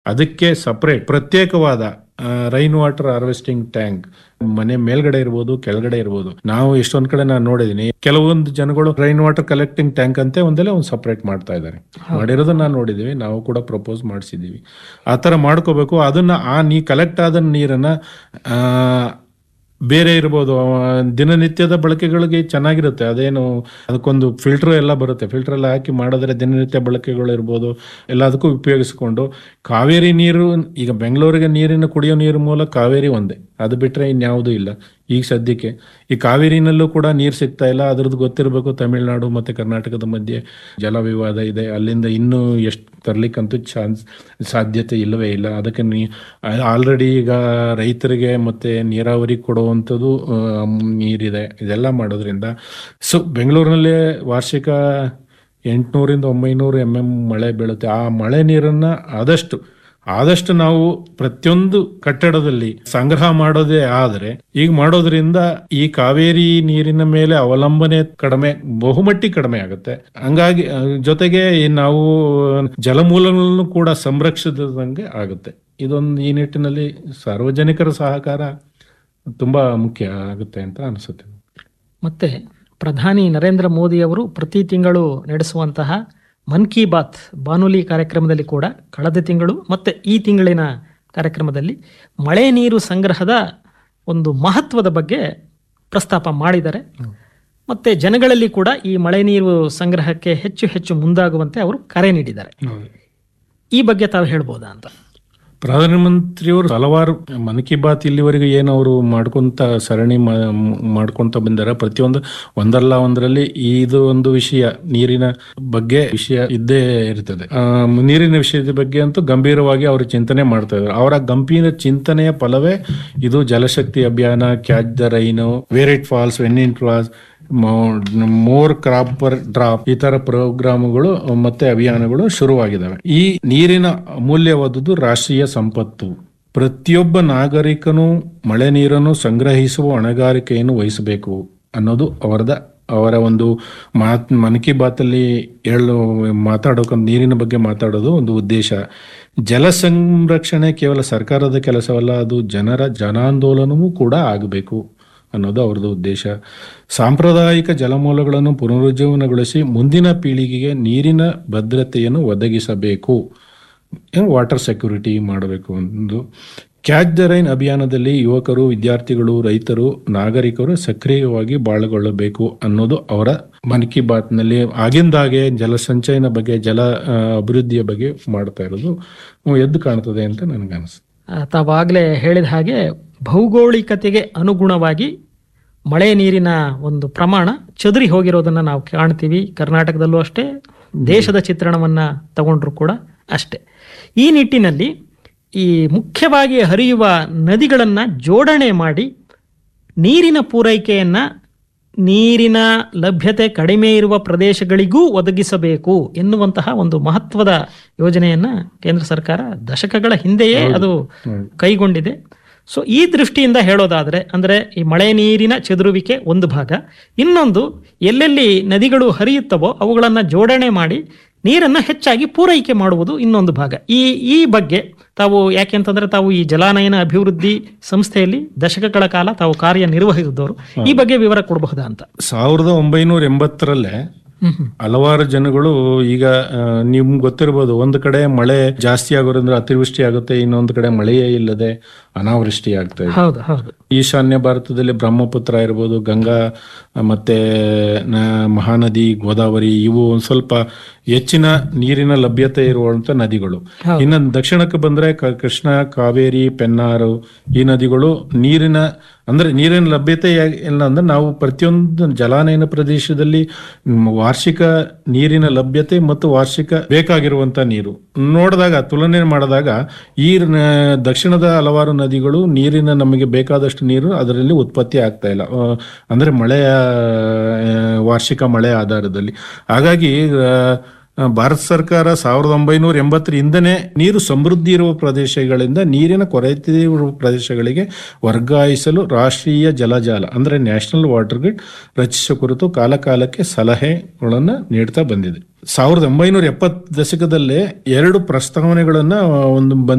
ಅದಕ್ಕೆ ಸಪರೇಟ್ ಪ್ರತ್ಯೇಕವಾದ rain water harvesting tank ಮನೆ ಮೇಲ್ಗಡೆ ಇರ್ಬೋದು ಕೆಳಗಡೆ ಇರ್ಬೋದು ನಾವು ಎಷ್ಟೊಂದ್ ಕಡೆ ನಾನು ನೋಡಿದೀನಿ ಕೆಲವೊಂದು ಜನಗಳು ರೈನ್ ವಾಟರ್ ಕಲೆಕ್ಟಿಂಗ್ ಟ್ಯಾಂಕ್ ಅಂತೆ ಒಂದೆಲ್ಲ ಒಂದು ಸಪರೇಟ್ ಮಾಡ್ತಾ ಇದ್ದಾರೆ ಮಾಡಿರೋದನ್ನ ನಾನು ನೋಡಿದೀವಿ ನಾವು ಕೂಡ ಪ್ರಪೋಸ್ ಮಾಡಿಸಿದೀವಿ ಆ ತರ ಮಾಡ್ಕೋಬೇಕು ಅದನ್ನ ಆ ನೀ ಕಲೆಕ್ಟ್ ಆದ ನೀರನ್ನ ಆ, ಬೇರೆ ಇರ್ಬೋದು ಆ, ದಿನನಿತ್ಯದ ಬಳಕೆಗಳಿಗೆ ಚೆನ್ನಾಗಿರುತ್ತೆ ಅದೇನು ಅದಕ್ಕೊಂದು ಫಿಲ್ಟರ್ ಎಲ್ಲ ಬರುತ್ತೆ ಫಿಲ್ಟರ್ ಎಲ್ಲ ಹಾಕಿ ಮಾಡಿದ್ರೆ ದಿನನಿತ್ಯ ಬಳಕೆಗಳು ಇರ್ಬೋದು ಎಲ್ಲದಕ್ಕೂ ಉಪಯೋಗಿಸ್ಕೊಂಡು ಕಾವೇರಿ ನೀರು ಈಗ ಬೆಂಗಳೂರಿಗೆ ನೀರಿನ ಕುಡಿಯೋ ನೀರು ಮೂಲ ಕಾವೇರಿ ಒಂದೇ ಅದು ಬಿಟ್ರೆ ಇನ್ಯಾವುದೂ ಇಲ್ಲ ಈಗ ಸದ್ಯಕ್ಕೆ ಈ ಕಾವೇರಿನಲ್ಲೂ ಕೂಡ ನೀರು ಸಿಗ್ತಾ ಇಲ್ಲ ಅದ್ರದ್ದು ಗೊತ್ತಿರಬೇಕು ತಮಿಳುನಾಡು ಮತ್ತೆ ಕರ್ನಾಟಕದ ಮಧ್ಯೆ ಜಲ ವಿವಾದ ಇದೆ ಅಲ್ಲಿಂದ ಇನ್ನೂ ಎಷ್ಟು ತರ್ಲಿಕ್ಕಂತೂ ಚಾನ್ಸ್ ಸಾಧ್ಯತೆ ಇಲ್ಲವೇ ಇಲ್ಲ ಅದಕ್ಕೆ ನೀ ಆಲ್ರೆಡಿ ಈಗ ರೈತರಿಗೆ ಮತ್ತೆ ನೀರಾವರಿ ಕೊಡುವಂಥದ್ದು ಆ, ನೀರಿದೆ ಇದೆಲ್ಲ ಮಾಡೋದ್ರಿಂದ ಸೊ ಬೆಂಗಳೂರಿನಲ್ಲೇ ವಾರ್ಷಿಕ ಎಂಟುನೂರಿಂದ ಒಂಬೈನೂರು ಎಮ್ ಎಂ ಮಳೆ ಬೀಳುತ್ತೆ ಆ ಮಳೆ ನೀರನ್ನ ಆದಷ್ಟು ಆದಷ್ಟು ನಾವು ಪ್ರತಿಯೊಂದು ಕಟ್ಟಡದಲ್ಲಿ ಸಂಗ್ರಹ ಮಾಡೋದೇ ಆದರೆ ಈಗ ಮಾಡೋದ್ರಿಂದ ಈ ಕಾವೇರಿ ನೀರಿನ ಮೇಲೆ ಅವಲಂಬನೆ ಕಡಿಮೆ ಬಹುಮಟ್ಟಿಗೆ ಕಡಿಮೆ ಆಗುತ್ತೆ ಹಂಗಾಗಿ ಆ, ಜೊತೆಗೆ ಈ ನಾವು ಜಲಮೂಲಗಳನ್ನು ಕೂಡ ಸಂರಕ್ಷಿಸಿದಂಗೆ ಆಗುತ್ತೆ ಇದೊಂದು ಈ ನಿಟ್ಟಿನಲ್ಲಿ ಸಾರ್ವಜನಿಕರ ಸಹಕಾರ ತುಂಬಾ ಮುಖ್ಯ ಆಗುತ್ತೆ ಅಂತ ಅನಿಸುತ್ತೆ ಮತ್ತೆ ಪ್ರಧಾನಿ ನರೇಂದ್ರ ಮೋದಿ ಅವರು ಪ್ರತಿ ತಿಂಗಳು ನಡೆಸುವಂತಹ ಮನ್ ಕಿ ಬಾತ್ ಬಾನುಲಿ ಕಾರ್ಯಕ್ರಮದಲ್ಲಿ ಕೂಡ ಕಳೆದ ತಿಂಗಳು ಮತ್ತೆ ಈ ತಿಂಗಳಿನ ಕಾರ್ಯಕ್ರಮದಲ್ಲಿ ಮಳೆ ನೀರು ಸಂಗ್ರಹದ ಒಂದು ಮಹತ್ವದ ಬಗ್ಗೆ ಪ್ರಸ್ತಾಪ ಮಾಡಿದ್ದಾರೆ ಮತ್ತೆ ಜನಗಳಲ್ಲಿ ಕೂಡ ಈ ಮಳೆ ನೀರು ಸಂಗ್ರಹಕ್ಕೆ ಹೆಚ್ಚು ಹೆಚ್ಚು ಮುಂದಾಗುವಂತೆ ಅವರು ಕರೆ ನೀಡಿದ್ದಾರೆ ಈ ಬಗ್ಗೆ ತಾವು ಹೇಳ್ಬೋದಾ ಅಂತ ಪ್ರಧಾನಮಂತ್ರಿಯವರು ಹಲವಾರು ಮನ್ ಕಿ ಬಾತ್ ಇಲ್ಲಿವರೆಗೂ ಏನು ಅವರು ಮಾಡ್ಕೊಂತ ಸರಣಿ ಮಾ- ಮಾಡ್ಕೊಂತ ಬಂದಾರ ಪ್ರತಿಯೊಂದು ಒಂದಲ್ಲ ಒಂದರಲ್ಲಿ ಇದು ಒಂದು ವಿಷಯ ನೀರಿನ ಬಗ್ಗೆ ವಿಷಯ ಇದ್ದೇ ಇರ್ತದೆ ಆ, ನೀರಿನ ವಿಷಯದ ಬಗ್ಗೆ ಅಂತೂ ಗಂಭೀರವಾಗಿ ಅವರು ಚಿಂತನೆ ಮಾಡ್ತಾ ಇದ್ದಾರೆ ಅವರ ಗಂಭೀರ ಚಿಂತನೆಯ ಫಲವೇ ಇದು ಜಲಶಕ್ತಿ ಅಭಿಯಾನ catch the rain where it falls when it falls more crop per drop ಈ ತರ ಪ್ರೋಗ್ರಾಮ್ಗಳು ಮತ್ತೆ ಅಭಿಯಾನಗಳು ಶುರುವಾಗಿದ್ದಾವೆ ಈ ನೀರಿನ ಅಮೂಲ್ಯವಾದುದು ರಾಷ್ಟ್ರೀಯ ಸಂಪತ್ತು ಪ್ರತಿಯೊಬ್ಬ ನಾಗರಿಕನು ಮಳೆ ನೀರನ್ನು ಸಂಗ್ರಹಿಸುವ ಹೊಣೆಗಾರಿಕೆಯನ್ನು ವಹಿಸಬೇಕು ಅನ್ನೋದು ಅವರದ ಅವರ ಒಂದು ಮಾತ್ ಮನ್ ಕಿ ಬಾತಲ್ಲಿ ಹೇಳು ಮಾತಾಡೋಕೆ ನೀರಿನ ಬಗ್ಗೆ ಮಾತಾಡೋದು ಒಂದು ಉದ್ದೇಶ ಜಲ ಸಂರಕ್ಷಣೆ ಕೇವಲ ಸರ್ಕಾರದ ಕೆಲಸವಲ್ಲ ಅದು ಜನರ ಜನಾಂದೋಲನವೂ ಕೂಡ ಆಗಬೇಕು ಅನ್ನೋದು ಅವ್ರದ್ದು ಉದ್ದೇಶ ಸಾಂಪ್ರದಾಯಿಕ ಜಲಮೂಲಗಳನ್ನು ಪುನರುಜ್ಜೀವನಗೊಳಿಸಿ ಮುಂದಿನ ಪೀಳಿಗೆಗೆ ನೀರಿನ ಭದ್ರತೆಯನ್ನು ಒದಗಿಸಬೇಕು ವಾಟರ್ ಸೆಕ್ಯೂರಿಟಿ ಮಾಡಬೇಕು ಒಂದು ಕ್ಯಾಚ್ ದ ರೈನ್ ಅಭಿಯಾನದಲ್ಲಿ ಯುವಕರು ವಿದ್ಯಾರ್ಥಿಗಳು ರೈತರು ನಾಗರಿಕರು ಸಕ್ರಿಯವಾಗಿ ಬಾಳ್ಗೊಳ್ಳಬೇಕು ಅನ್ನೋದು ಅವರ ಮನ್ ಕಿ ಬಾತ್ನಲ್ಲಿ ಆಗಿಂದಾಗೆ ಜಲ ಸಂಚಯನ ಬಗ್ಗೆ ಜಲ ಆ, ಅಭಿವೃದ್ಧಿಯ ಬಗ್ಗೆ ಮಾಡ್ತಾ ಇರೋದು ಎದ್ದು ಕಾಣ್ತದೆ ಅಂತ ನನಗೆ ಅನಿಸುತ್ತೆ ಆ, ತಾವಾಗಲೇ ಹೇಳಿದ ಹಾಗೆ ಭೌಗೋಳಿಕತೆಗೆ ಅನುಗುಣವಾಗಿ ಮಳೆ ನೀರಿನ ಒಂದು ಪ್ರಮಾಣ ಚದುರಿ ಹೋಗಿರೋದನ್ನ ನಾವು ಕಾಣ್ತೀವಿ ಕರ್ನಾಟಕದಲ್ಲೂ ಅಷ್ಟೇ ದೇಶದ ಚಿತ್ರಣವನ್ನ ತಗೊಂಡ್ರು ಕೂಡ ಅಷ್ಟೇ ಈ ನಿಟ್ಟಿನಲ್ಲಿ ಈ ಮುಖ್ಯವಾಗಿ ಹರಿಯುವ ನದಿಗಳನ್ನ ಜೋಡಣೆ ಮಾಡಿ ನೀರಿನ ಪೂರೈಕೆಯನ್ನ ನೀರಿನ ಲಭ್ಯತೆ ಕಡಿಮೆ ಇರುವ ಪ್ರದೇಶಗಳಿಗೂ ಒದಗಿಸಬೇಕು ಎನ್ನುವಂತಹ ಒಂದು ಮಹತ್ವದ ಯೋಜನೆಯನ್ನ ಕೇಂದ್ರ ಸರ್ಕಾರ ದಶಕಗಳ ಹಿಂದೆಯೇ ಅದು ಕೈಗೊಂಡಿದೆ ಸೊ ಈ ದೃಷ್ಟಿಯಿಂದ ಹೇಳೋದಾದ್ರೆ ಅಂದ್ರೆ ಈ ಮಳೆ ನೀರಿನ ಚೆದುರುವಿಕೆ ಒಂದು ಭಾಗ ಇನ್ನೊಂದು ಎಲ್ಲೆಲ್ಲಿ ನದಿಗಳು ಹರಿಯುತ್ತವೋ ಅವುಗಳನ್ನ ಜೋಡಣೆ ಮಾಡಿ ನೀರನ್ನ ಹೆಚ್ಚಾಗಿ ಪೂರೈಕೆ ಮಾಡುವುದು ಇನ್ನೊಂದು ಭಾಗ ಈ ಈ ಬಗ್ಗೆ ತಾವು ಯಾಕೆಂತಂದ್ರೆ ತಾವು ಈ ಜಲಾನಯನ ಅಭಿವೃದ್ಧಿ ಸಂಸ್ಥೆಯಲ್ಲಿ ದಶಕಗಳ ಕಾಲ ತಾವು ಕಾರ್ಯನಿರ್ವಹಿಸಿದವರು ಈ ಬಗ್ಗೆ ವಿವರ ಕೊಡಬಹುದಾ ಅಂತ ಸಾವಿರದ ಒಂಬೈನೂರ ಎಂಬತ್ತರಲ್ಲೇ ಹ್ಮ್ ಹ್ಮ್. ಹಲವಾರು ಜನಗಳು ಈಗ ಆ, ನಿಮ್ಗೆ ಗೊತ್ತಿರ್ಬೋದು ಒಂದು ಕಡೆ ಮಳೆ ಜಾಸ್ತಿ ಆಗೋದ್ರಿಂದ ಅತಿವೃಷ್ಟಿ ಆಗುತ್ತೆ ಇನ್ನೊಂದು ಕಡೆ ಮಳೆಯೇ ಇಲ್ಲದೆ ಅನಾವೃಷ್ಟಿ ಆಗ್ತಾ ಇದೆ ಹೌದು ಹೌದು ಈಶಾನ್ಯ ಭಾರತದಲ್ಲಿ ಬ್ರಹ್ಮಪುತ್ರ ಇರ್ಬೋದು ಗಂಗಾ ಆ, ಮತ್ತೆ ನ- ಮಹಾನದಿ ಗೋದಾವರಿ ಇವು ಒಂದ್ ಸ್ವಲ್ಪ ಹೆಚ್ಚಿನ ನೀರಿನ ಲಭ್ಯತೆ ಇರುವಂತ ನದಿಗಳು ಇನ್ನು ದಕ್ಷಿಣಕ್ಕೆ ಬಂದ್ರೆ ಕ- ಕೃಷ್ಣ ಕಾವೇರಿ ಪೆನ್ನಾರು ಈ ನದಿಗಳು ನೀರಿನ ಅಂದ್ರೆ ನೀರಿನ ಲಭ್ಯತೆ ಯಾ- ಇಲ್ಲ ಅಂದ್ರೆ ನಾವು ಪ್ರತಿಯೊಂದು ಜಲಾನಯನ ಪ್ರದೇಶದಲ್ಲಿ ಮ್, ವಾರ್ಷಿಕ ನೀರಿನ ಲಭ್ಯತೆ ಮತ್ತು ವಾರ್ಷಿಕ ಬೇಕಾಗಿರುವಂತ ನೀರು ನೋಡಿದಾಗ ತುಲನೆ ಮಾಡಿದಾಗ ಈ ನ- ದಕ್ಷಿಣದ ಹಲವಾರು ನದಿಗಳು ನೀರಿನ ನಮಗೆ ಬೇಕಾದಷ್ಟು ನೀರು ಅದರಲ್ಲಿ ಉತ್ಪತ್ತಿ ಆಗ್ತಾ ಇಲ್ಲ ಆ, ಅಂದ್ರೆ ಮಳೆಯ ಆ, ವಾರ್ಷಿಕ ಮಳೆ ಆಧಾರದಲ್ಲಿ ಹಾಗಾಗಿ ಆ, ಭಾರತ ಸರ್ಕಾರ ಸಾವಿರದ ಒಂಬೈನೂರ ಎಂಬತ್ತರ ಹಿಂದನೇ ನೀರು ಸಮೃದ್ಧಿ ಇರುವ ಪ್ರದೇಶಗಳಿಂದ ನೀರಿನ ಕೊರತೆ ಇರುವ ಪ್ರದೇಶಗಳಿಗೆ ವರ್ಗಾಯಿಸಲು ರಾಷ್ಟ್ರೀಯ ಜಲಜಾಲ ಅಂದ್ರೆ ನ್ಯಾಷನಲ್ ವಾಟರ್ ಗ್ರಿಡ್ ರಚಿಸುವ ಕುರಿತು ಕಾಲಕಾಲಕ್ಕೆ ಸಲಹೆಗಳನ್ನು ನೀಡ್ತಾ ಬಂದಿದೆ ಸಾವಿರದ ಒಂಬೈನೂರ ಎಪ್ಪತ್ತು ದಶಕದಲ್ಲೇ ಎರಡು ಪ್ರಸ್ತಾವನೆಗಳನ್ನ ಒಂದು ಬಂದ